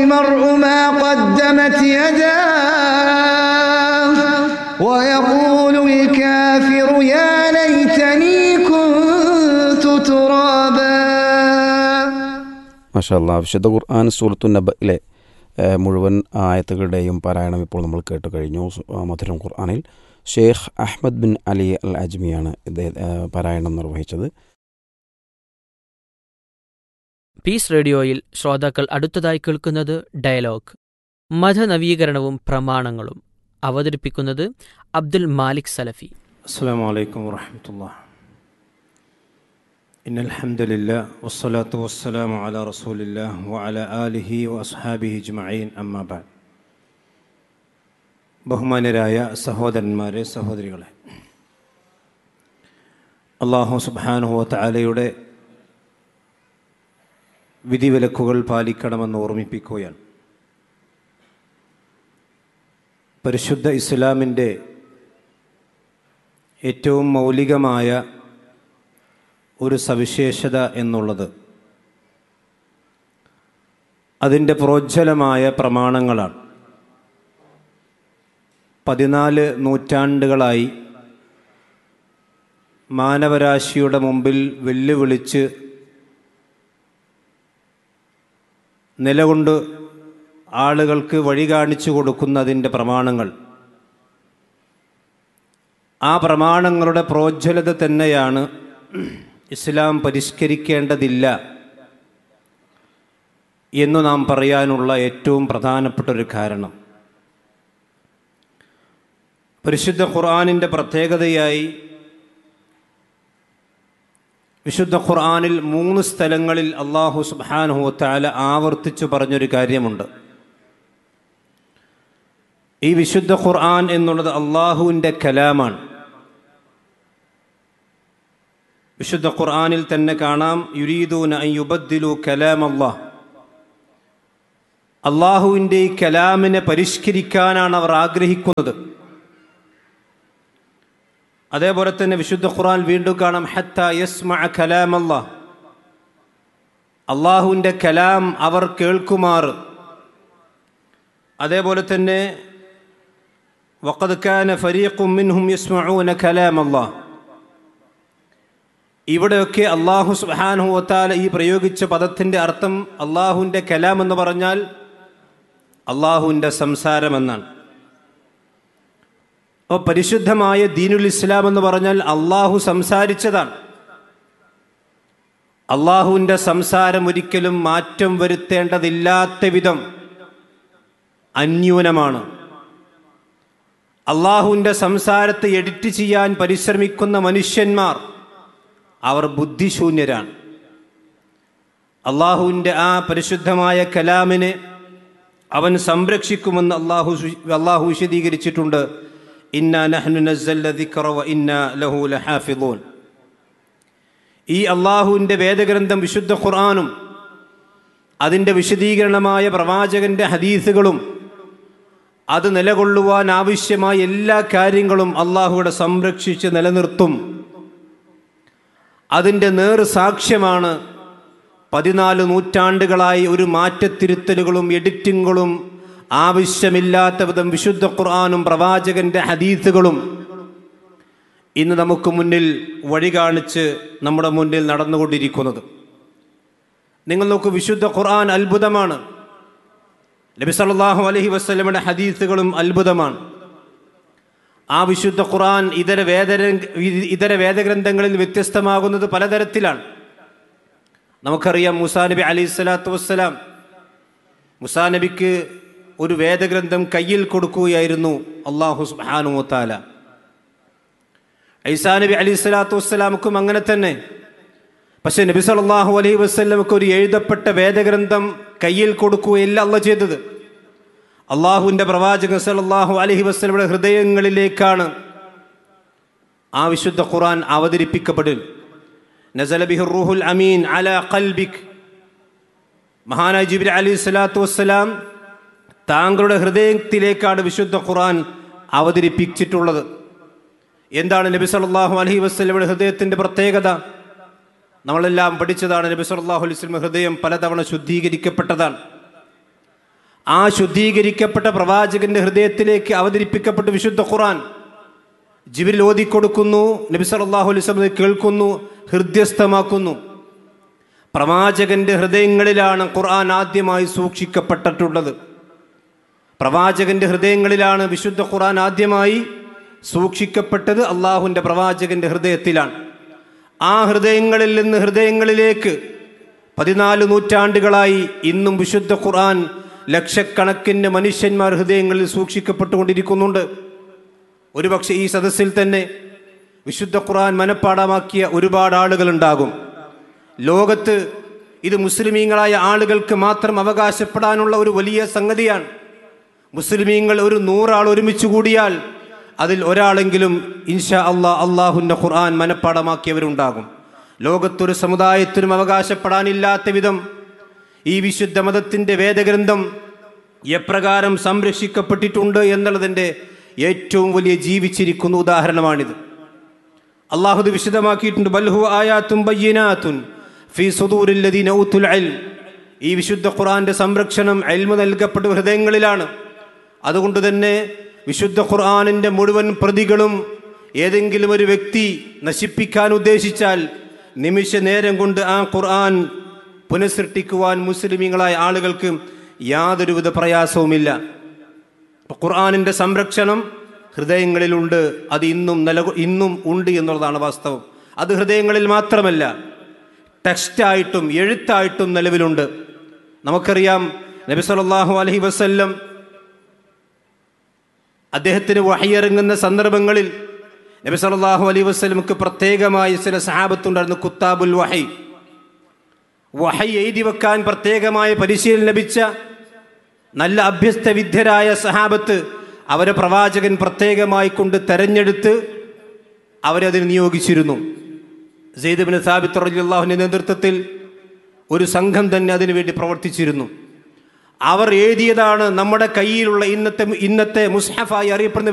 المرء ما قدمت يداه ويقول الكافر يا ليتني كنت ترابا മാഷല്ല വിശുദ്ധ ഖുർആൻ സൂറത്തു നബയിലെ ഏഹ്, മുഴുവൻ ആയത്തുകളുടെയും പാരായണം ഇപ്പോൾ നമ്മൾ കേട്ട് കഴിഞ്ഞു സു- ആ, മധുരം ഖുർആനിൽ Sheikh Ahmad bin Ali al അജ്മിയാണ് ഇദ്ദേഹം ഏഹ്, പാരായണം നിർവഹിച്ചത് പീസ് റേഡിയോയിൽ ശ്രോതാക്കൾ അടുത്തതായി കേൾക്കുന്നത് ഡയലോഗ് മതനവീകരണവും പ്രമാണങ്ങളും അവതരിപ്പിക്കുന്നത് അബ്ദുൽ മാലിക് സലഫി السلام عليكم ورحمة الله إن الحمد لله والصلاة والسلام على رسول الله وعلى آله وأصحابه أجمعين أما بعد ബഹുമാനരായ സഹോദരന്മാരെ സഹോദരികളെ അള്ളാഹു സുബാനുഹോ താലയുടെ വിധിവിലക്കുകൾ പാലിക്കണമെന്ന് ഓർമ്മിപ്പിക്കുകയാണ് പരിശുദ്ധ ഇസ്ലാമിൻ്റെ ഏറ്റവും മൗലികമായ ഒരു സവിശേഷത എന്നുള്ളത് അതിൻ്റെ പ്രോജ്വലമായ പ്രമാണങ്ങളാണ് പതിനാല് നൂറ്റാണ്ടുകളായി മാനവരാശിയുടെ മുമ്പിൽ വെല്ലുവിളിച്ച് നിലകൊണ്ട് ആളുകൾക്ക് വഴി കാണിച്ചു കൊടുക്കുന്നതിൻ്റെ പ്രമാണങ്ങൾ ആ പ്രമാണങ്ങളുടെ പ്രോജ്വലത തന്നെയാണ് ഇസ്ലാം പരിഷ്കരിക്കേണ്ടതില്ല എന്നു നാം പറയാനുള്ള ഏറ്റവും പ്രധാനപ്പെട്ട ഒരു കാരണം പരിശുദ്ധ ഖുർആാനിൻ്റെ പ്രത്യേകതയായി വിശുദ്ധ ഖുർആാനിൽ മൂന്ന് സ്ഥലങ്ങളിൽ അള്ളാഹു സുബാനുഹു താല ആവർത്തിച്ചു പറഞ്ഞൊരു കാര്യമുണ്ട് ഈ വിശുദ്ധ ഖുർആൻ എന്നുള്ളത് അള്ളാഹുവിൻ്റെ കലാമാണ് വിശുദ്ധ ഖുർആനിൽ തന്നെ കാണാം യുരീദൂന അൻ യുബദ്ദിലു കലാം അള്ളാഹ് അള്ളാഹുവിൻ്റെ ഈ കലാമിനെ പരിഷ്കരിക്കാനാണ് അവർ ആഗ്രഹിക്കുന്നത് അതേപോലെ തന്നെ വിശുദ്ധ ഖുർആൻ വീണ്ടും കാണാം ഹത്ത യസ്മ കലാം അള്ളാഹ് അള്ളാഹുവിൻ്റെ കലാം അവർ കേൾക്കുമാറ് അതേപോലെ തന്നെ വഖദ് കാന ഫരീഖും മിൻഹും യസ്മഊന കലാം അല്ലാഹ് ഇവിടെയൊക്കെ അള്ളാഹു സുബ്ഹാനഹു വതാല ഈ പ്രയോഗിച്ച പദത്തിൻ്റെ അർത്ഥം അള്ളാഹുവിൻ്റെ കലാം എന്ന് പറഞ്ഞാൽ അള്ളാഹുവിൻ്റെ സംസാരമെന്നാണ് അപ്പോൾ പരിശുദ്ധമായ ദീനുൽ ഇസ്ലാം എന്ന് പറഞ്ഞാൽ അള്ളാഹു സംസാരിച്ചതാണ് അള്ളാഹുവിൻ്റെ സംസാരം ഒരിക്കലും മാറ്റം വരുത്തേണ്ടതില്ലാത്ത വിധം അന്യൂനമാണ് അള്ളാഹുവിൻ്റെ സംസാരത്തെ എഡിറ്റ് ചെയ്യാൻ പരിശ്രമിക്കുന്ന മനുഷ്യന്മാർ അവർ ബുദ്ധിശൂന്യരാണ് അള്ളാഹുവിൻ്റെ ആ പരിശുദ്ധമായ കലാമിനെ അവൻ സംരക്ഷിക്കുമെന്ന് അള്ളാഹു സു- അള്ളാഹു വിശദീകരിച്ചിട്ടുണ്ട് ഇന്ന നഹ്നു നസ്സൽന ദിക്റ വ ഇന്ന ലഹു ലഹാഫിളൂൻ ഈ അള്ളാഹുവിൻ്റെ വേദഗ്രന്ഥം വിശുദ്ധ ഖുർആാനും അതിൻ്റെ വിശദീകരണമായ പ്രവാചകന്റെ ഹദീസുകളും അത് നിലകൊള്ളുവാൻ ആവശ്യമായ എല്ലാ കാര്യങ്ങളും അള്ളാഹുവിടെ സംരക്ഷിച്ച് നിലനിർത്തും അതിൻ്റെ നേർ സാക്ഷ്യമാണ് പതിനാല് നൂറ്റാണ്ടുകളായി ഒരു മാറ്റത്തിരുത്തലുകളും എഡിറ്റിങ്ങുകളും ആവശ്യമില്ലാത്ത വിധം വിശുദ്ധ ഖുർആാനും പ്രവാചകന്റെ ഹദീസുകളും ഇന്ന് നമുക്ക് മുന്നിൽ വഴി കാണിച്ച് നമ്മുടെ മുന്നിൽ നടന്നുകൊണ്ടിരിക്കുന്നത് നിങ്ങൾ നോക്കൂ വിശുദ്ധ ഖുർആൻ അത്ഭുതമാണ് നബി സല്ലല്ലാഹു അലൈഹി വസല്ലമയുടെ ഹദീസുകളും അത്ഭുതമാണ് ആ വിശുദ്ധ ഖുർആൻ ഇതര വേദ ഇതര വേദഗ്രന്ഥങ്ങളിൽ വ്യത്യസ്തമാകുന്നത് പലതരത്തിലാണ് നമുക്കറിയാം മുസാ നബി അലൈഹി സ്വലാത്തു വസ്സലാം മുസാ നബിക്ക് ഒരു വേദഗ്രന്ഥം കയ്യിൽ കൊടുക്കുകയായിരുന്നു അള്ളാഹു സുബ്ഹാനഹു താല ഐസാ നബി അലൈഹി സ്വലാത്തു വസ്സലാമക്കും അങ്ങനെ തന്നെ പക്ഷെ നബി സല്ലല്ലാഹു അലൈഹി വസല്ലമക്ക് ഒരു എഴുതപ്പെട്ട വേദഗ്രന്ഥം കയ്യിൽ കൊടുക്കുകയല്ല അല്ല ചെയ്തത് അള്ളാഹുവിൻ്റെ പ്രവാചകൻ സല്ലല്ലാഹു അലൈഹി വസല്ലമയുടെ ഹൃദയങ്ങളിലേക്കാണ് ആ വിശുദ്ധ ഖുർആൻ അവതരിപ്പിക്കപ്പെടുക നസല ബിഹി റൂഹുൽ അമീൻ അല ഖൽബിക് മഹാനായ ജിബ്രി അലൈഹി സ്വലാത്തു വസ്സലാം താങ്കളുടെ ഹൃദയത്തിലേക്കാണ് വിശുദ്ധ ഖുർആൻ അവതരിപ്പിച്ചിട്ടുള്ളത് എന്താണ് നബി സല്ലല്ലാഹു അലൈഹി വസല്ലമയുടെ ഹൃദയത്തിൻ്റെ പ്രത്യേകത നമ്മളെല്ലാം പഠിച്ചതാണ് നബി സല്ലല്ലാഹു അലൈഹി വസല്ലം ഹൃദയം പലതവണ ശുദ്ധീകരിക്കപ്പെട്ടതാണ് ആ ശുദ്ധീകരിക്കപ്പെട്ട പ്രവാചകന്റെ ഹൃദയത്തിലേക്ക് അവതരിപ്പിക്കപ്പെട്ട വിശുദ്ധ ഖുർആൻ ജിബിൽ ഓതിക്കൊടുക്കുന്നു നബി സല്ലല്ലാഹു അലൈഹി വസല്ലം കേൾക്കുന്നു ഹൃദ്യസ്ഥമാക്കുന്നു പ്രവാചകന്റെ ഹൃദയങ്ങളിലാണ് ഖുർആൻ ആദ്യമായി സൂക്ഷിക്കപ്പെട്ടിട്ടുള്ളത് പ്രവാചകന്റെ ഹൃദയങ്ങളിലാണ് വിശുദ്ധ ഖുർആൻ ആദ്യമായി സൂക്ഷിക്കപ്പെട്ടത് അള്ളാഹുവിൻ്റെ പ്രവാചകന്റെ ഹൃദയത്തിലാണ് ആ ഹൃദയങ്ങളിൽ നിന്ന് ഹൃദയങ്ങളിലേക്ക് പതിനാല് നൂറ്റാണ്ടുകളായി ഇന്നും വിശുദ്ധ ഖുർആൻ ലക്ഷക്കണക്കിന് മനുഷ്യന്മാർ ഹൃദയങ്ങളിൽ സൂക്ഷിക്കപ്പെട്ടുകൊണ്ടിരിക്കുന്നുണ്ട് ഒരുപക്ഷെ ഈ സദസ്സിൽ തന്നെ വിശുദ്ധ ഖുർആൻ മനഃപ്പാടമാക്കിയ ഒരുപാട് ആളുകളുണ്ടാകും ലോകത്ത് ഇത് മുസ്ലിമീങ്ങളായ ആളുകൾക്ക് മാത്രം അവകാശപ്പെടാനുള്ള ഒരു വലിയ സംഗതിയാണ് മുസ്ലിമീങ്ങൾ ഒരു നൂറാൾ ഒരുമിച്ച് കൂടിയാൽ അതിൽ ഒരാളെങ്കിലും ഇൻഷാ അള്ളാ അള്ളാഹുൻ്റെ ഖുർആൻ മനഃപ്പാടമാക്കിയവരുണ്ടാകും ലോകത്തൊരു സമുദായത്തിനും അവകാശപ്പെടാനില്ലാത്ത വിധം ഈ വിശുദ്ധ മതത്തിൻ്റെ വേദഗ്രന്ഥം എപ്രകാരം സംരക്ഷിക്കപ്പെട്ടിട്ടുണ്ട് എന്നുള്ളതിൻ്റെ ഏറ്റവും വലിയ ജീവിച്ചിരിക്കുന്ന ഉദാഹരണമാണിത് അള്ളാഹുദ് വിശദമാക്കിയിട്ടുണ്ട് ബൽഹു ആയാത്തും ബയ്യനാത്തുൻ ഫി സുദൂരില്ലദീന ഊത്തുൽ ഇൽം ഈ വിശുദ്ധ ഖുർആന്റെ സംരക്ഷണം എൽമ നൽകപ്പെട്ട ഹൃദയങ്ങളിലാണ് അതുകൊണ്ട് തന്നെ വിശുദ്ധ ഖുർആനിൻ്റെ മുഴുവൻ പ്രതികളും ഏതെങ്കിലും ഒരു വ്യക്തി നശിപ്പിക്കാൻ ഉദ്ദേശിച്ചാൽ നിമിഷ നേരം കൊണ്ട് ആ ഖുർആൻ പുനഃസൃഷ്ടിക്കുവാൻ മുസ്ലിമീങ്ങളായ ആളുകൾക്ക് യാതൊരുവിധ പ്രയാസവുമില്ല അപ്പോൾ ഖുർആനിൻ്റെ സംരക്ഷണം ഹൃദയങ്ങളിലുണ്ട് അത് ഇന്നും നില ഇന്നും ഉണ്ട് എന്നുള്ളതാണ് വാസ്തവം അത് ഹൃദയങ്ങളിൽ മാത്രമല്ല ടെക്സ്റ്റായിട്ടും എഴുത്തായിട്ടും നിലവിലുണ്ട് നമുക്കറിയാം നബി സല്ലല്ലാഹു അലൈഹി വസല്ലം അദ്ദേഹത്തിന് വഹിയിറങ്ങുന്ന സന്ദർഭങ്ങളിൽ നബി സല്ലല്ലാഹു അലൈഹി വസല്ലമക്ക് പ്രത്യേകമായി ചില സഹാബത്തുണ്ടായിരുന്നു കുത്താബുൽ വഹി വഹി എഴുതി വെക്കാൻ പ്രത്യേകമായ പരിശീലനം ലഭിച്ച നല്ല അഭ്യസ്ത വിദ്യരായ സഹാബത്ത് അവരെ പ്രവാചകൻ പ്രത്യേകമായി കൊണ്ട് തെരഞ്ഞെടുത്ത് അവരെ അതിന് നിയോഗിച്ചിരുന്നു സെയ്ദബിന് സാബിത്ത് റലിയുള്ളാഹുവിൻ്റെ നേതൃത്വത്തിൽ ഒരു സംഘം തന്നെ അതിനുവേണ്ടി പ്രവർത്തിച്ചിരുന്നു അവർ എഴുതിയതാണ് നമ്മുടെ കയ്യിലുള്ള ഇന്നത്തെ ഇന്നത്തെ മുസ്ഹഫായി അറിയപ്പെടുന്ന